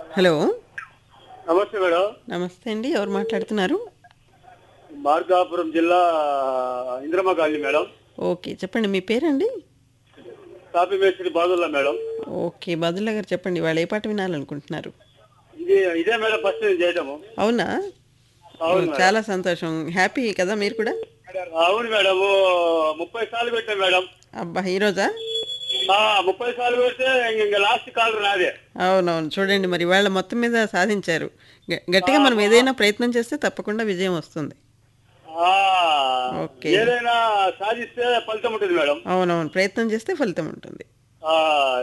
Hello నమస్తే madam నమస్తే అండి ఎవరు మాట్లాడుతున్నారు మార్కాపురం జిల్లా ఇంద్రమ్మ కాలనీ మేడం ఓకే చెప్పండి మీ పేరండి కాపీ మేస్త్రి బాదుల్లా మేడం ఓకే బదుల్లా గారు చెప్పండి వాళ్ళు ఏ పాట వినాలనుకుంటున్నారు ఇది ఇదే మేడం ఫస్ట్ నేను చేయటము అవునా అవును ఓ, చాలా సంతోషం హ్యాపీ కదా మీరు కూడా అవును మేడం ముప్పై సార్లు పెట్టాను మేడం అబ్బా ఈరోజా ఆ, ముప్పై సార్లు పెడితే ఇంక- ఇంక లాస్ట్ కాల్ నాదే అవునవును చూడండి మరి వాళ్ళ మొత్తం మీద సాధించారు గ- గట్టిగా మనం ఏదైనా ప్రయత్నం చేస్తే తప్పకుండా విజయం వస్తుంది ఆ, ఓకే. ఏదైనా సాధిస్తే ఫలితం ఉంటుంది మేడం అవునవును ప్రయత్నం చేస్తే ఫలితం ఉంటుంది ఆ